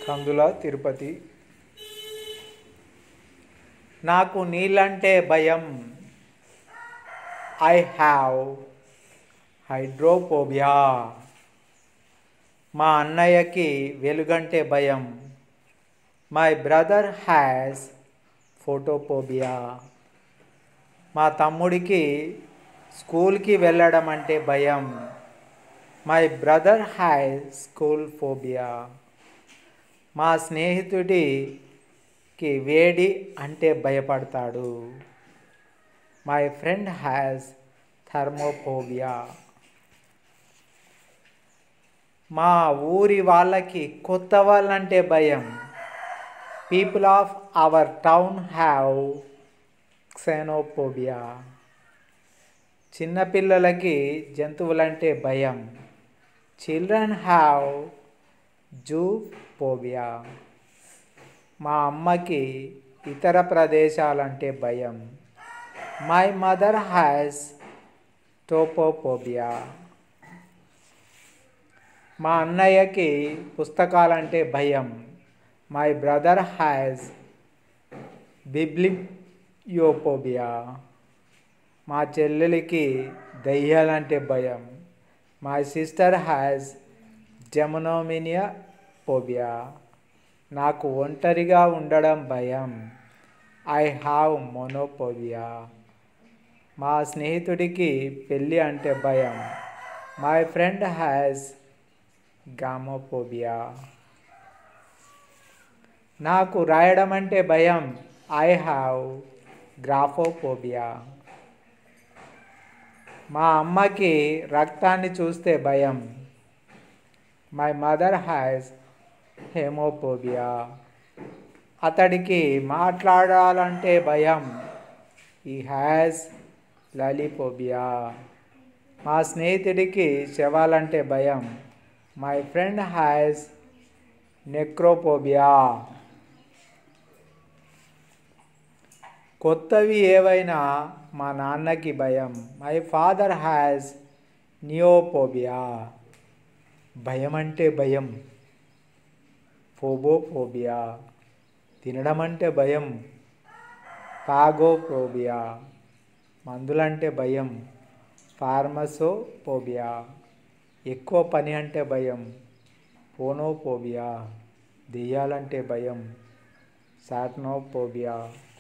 కందుల తిరుపతి నాకు నీళ్ళంటే భయం I have హైడ్రోపోబియా మా అన్నయ్యకి వెలుగంటే భయం మై బ్రదర్ హ్యాస్ ఫోటోపోబియా మా తమ్ముడికి స్కూల్కి వెళ్ళడం అంటే భయం my brother has school phobia మా స్నేహితుడికి వేడి అంటే భయపడతాడు మై ఫ్రెండ్ హ్యాస్ థర్మోఫోబియా మా ఊరి వాళ్ళకి కొత్త వాళ్ళంటే భయం people of our town have xenophobia చిన్నపిల్లలకి జంతువులంటే భయం చిల్డ్రన్ హ్యావ్ జూఫోబియా మా అమ్మకి ఇతర ప్రదేశాలంటే భయం మై మదర్ హ్యాస్ టోపోఫోబియా మా అన్నయ్యకి పుస్తకాలంటే భయం మై బ్రదర్ హ్యాస్ బిబ్లియోపోబియా మా చెల్లెలికి దయ్యాలంటే భయం మై సిస్టర్ హ్యాస్ జెమనోమినియా ఫోబియా నాకు ఒంటరిగా ఉండడం భయం ఐ హ్యావ్ మోనోపోబియా మా స్నేహితుడికి పెళ్ళి అంటే భయం మై ఫ్రెండ్ హ్యాస్ గామోఫోబియా నాకు రాయడం అంటే భయం ఐ హ్యావ్ గ్రాఫోఫోబియా మా అమ్మకి రక్తాన్ని చూస్తే భయం మై మదర్ హ్యాస్ హెమోఫోబియా అతడికి మాట్లాడాలంటే భయం ఈ హ్యాస్ లాలిఫోబియా మా స్నేహితుడికి శవాలంటే భయం మై ఫ్రెండ్ హ్యాస్ నెక్రోఫోబియా కొత్తవి ఏవైనా మా నాన్నకి భయం మై ఫాదర్ హ్యాస్ నియోఫోబియా భయం అంటే భయం ఫోబోఫోబియా తినడం అంటే భయం పాగోఫోబియా మందులంటే భయం ఫార్మసోఫోబియా ఎక్కువ పని అంటే భయం ఫోనోఫోబియా దెయ్యాలంటే భయం సాట్నోఫోబియా